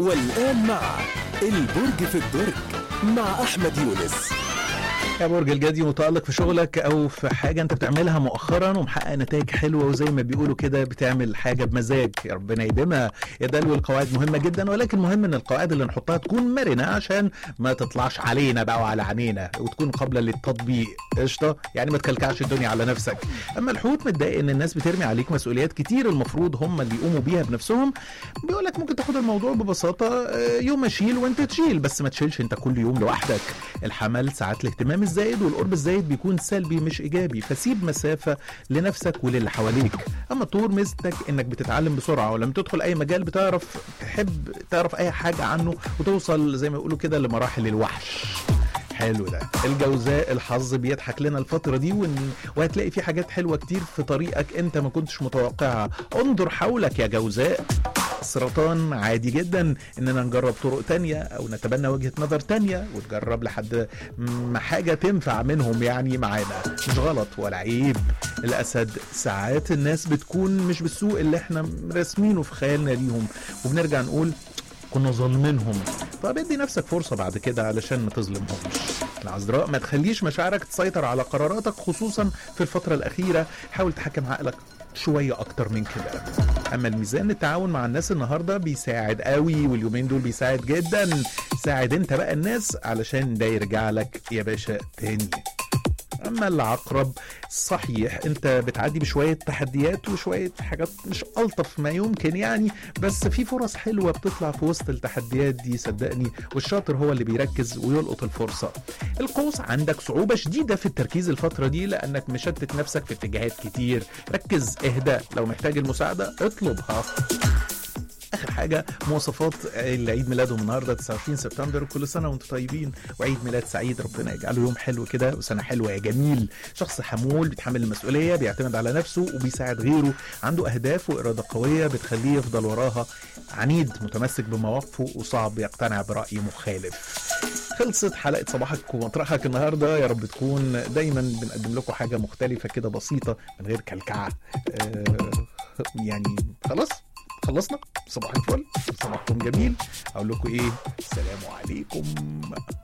والآن مع البرج في الدرج مع أحمد يونس يا برج الجدي متألق في شغلك أو في حاجة أنت بتعملها مؤخرا ومحقق نتائج حلوة وزي ما بيقولوا كده بتعمل حاجة بمزاج يا ربنا يديمها يا دلو القواعد مهمة جدا ولكن مهم إن القواعد اللي نحطها تكون مرنة عشان ما تطلعش علينا بقى وعلى عينينا وتكون قابلة للتطبيق قشطة يعني ما تكلكعش الدنيا على نفسك أما الحوت متضايق إن الناس بترمي عليك مسؤوليات كتير المفروض هم اللي يقوموا بيها بنفسهم بيقول لك ممكن تاخد الموضوع ببساطة آه، يوم اشيل وانت تشيل بس ما تشيلش انت كل يوم لوحدك الحمل ساعات الاهتمام الزايد والقرب الزايد بيكون سلبي مش ايجابي فسيب مسافه لنفسك وللي حواليك اما الطور ميزتك انك بتتعلم بسرعه ولما تدخل اي مجال بتعرف تحب تعرف اي حاجه عنه وتوصل زي ما يقولوا كده لمراحل الوحش حلو ده الجوزاء الحظ بيضحك لنا الفترة دي ون... وهتلاقي في حاجات حلوة كتير في طريقك انت ما كنتش متوقعها انظر حولك يا جوزاء السرطان عادي جدا اننا نجرب طرق تانية او نتبنى وجهة نظر تانية ونجرب لحد ما حاجة تنفع منهم يعني معانا مش غلط ولا عيب الاسد ساعات الناس بتكون مش بالسوء اللي احنا راسمينه في خيالنا ليهم وبنرجع نقول كنا ظالمينهم طب ادي نفسك فرصة بعد كده علشان ما تظلمهمش العذراء ما تخليش مشاعرك تسيطر على قراراتك خصوصا في الفترة الأخيرة حاول تحكم عقلك شوية أكتر من كده أما الميزان التعاون مع الناس النهاردة بيساعد قوي واليومين دول بيساعد جدا ساعد انت بقى الناس علشان ده يرجع لك يا باشا تاني اما العقرب صحيح انت بتعدي بشويه تحديات وشويه حاجات مش الطف ما يمكن يعني بس في فرص حلوه بتطلع في وسط التحديات دي صدقني والشاطر هو اللي بيركز ويلقط الفرصه القوس عندك صعوبه شديده في التركيز الفتره دي لانك مشتت نفسك في اتجاهات كتير ركز اهدى لو محتاج المساعده اطلبها اخر حاجه مواصفات اللي عيد ميلادهم النهارده 29 سبتمبر كل سنه وانتم طيبين وعيد ميلاد سعيد ربنا يجعله يوم حلو كده وسنه حلوه يا جميل شخص حمول بيتحمل المسؤوليه بيعتمد على نفسه وبيساعد غيره عنده اهداف واراده قويه بتخليه يفضل وراها عنيد متمسك بمواقفه وصعب يقتنع براي مخالف خلصت حلقه صباحك ومطرحك النهارده يا رب تكون دايما بنقدم لكم حاجه مختلفه كده بسيطه من غير كلكعه آه يعني خلاص خلصنا صباح الفل صباحكم جميل اقول لكم ايه السلام عليكم